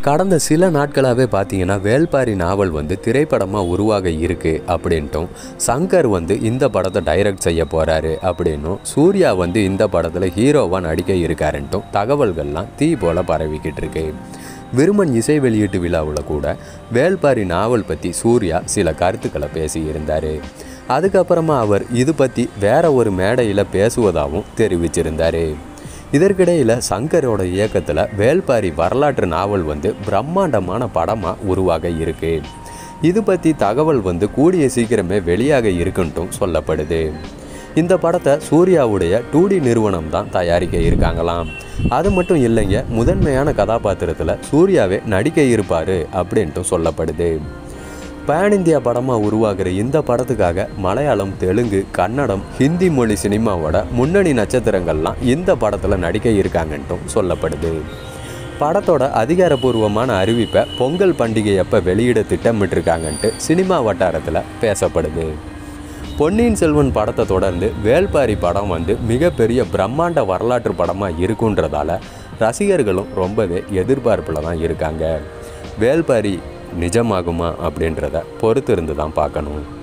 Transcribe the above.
கடந்த சில நாட்களாகவே பார்த்தீங்கன்னா வேல்பாரி நாவல் வந்து திரைப்படமாக உருவாக இருக்கு அப்படின்ட்டும் சங்கர் வந்து இந்த படத்தை டைரக்ட் செய்ய போகிறாரு அப்படின்னும் சூர்யா வந்து இந்த படத்தில் ஹீரோவாக நடிக்க இருக்காருன்ட்டும் தகவல்கள்லாம் தீ போல பரவிக்கிட்டு இருக்கு விருமன் இசை வெளியீட்டு விழாவில் கூட வேல்பாரி நாவல் பற்றி சூர்யா சில கருத்துக்களை பேசியிருந்தார் அதுக்கப்புறமா அவர் இது பற்றி வேற ஒரு மேடையில் பேசுவதாகவும் தெரிவிச்சிருந்தார் இதற்கிடையில் சங்கரோட இயக்கத்தில் வேல்பாரி வரலாற்று நாவல் வந்து பிரம்மாண்டமான படமாக உருவாக இருக்கு இது பற்றி தகவல் வந்து கூடிய சீக்கிரமே வெளியாக இருக்குன்ட்டும் சொல்லப்படுது இந்த படத்தை சூர்யாவுடைய டூடி நிறுவனம் தான் தயாரிக்க இருக்காங்களாம் அது மட்டும் இல்லைங்க முதன்மையான கதாபாத்திரத்தில் சூர்யாவே நடிக்க இருப்பார் அப்படின்ட்டும் சொல்லப்படுது பேன் இந்தியா படமாக உருவாகிற இந்த படத்துக்காக மலையாளம் தெலுங்கு கன்னடம் ஹிந்தி மொழி சினிமாவோட முன்னணி நட்சத்திரங்கள்லாம் இந்த படத்தில் நடிக்க இருக்காங்கன்ட்டும் சொல்லப்படுது படத்தோட அதிகாரப்பூர்வமான அறிவிப்பை பொங்கல் பண்டிகை அப்போ வெளியிட திட்டமிட்டிருக்காங்கன்ட்டு சினிமா வட்டாரத்தில் பேசப்படுது பொன்னியின் செல்வன் படத்தை தொடர்ந்து வேல்பாரி படம் வந்து மிகப்பெரிய பிரம்மாண்ட வரலாற்று படமாக இருக்குன்றதால ரசிகர்களும் ரொம்பவே எதிர்பார்ப்பில் தான் இருக்காங்க வேல்பாரி நிஜமாகுமா அப்படின்றத பொறுத்திருந்து தான் பார்க்கணும்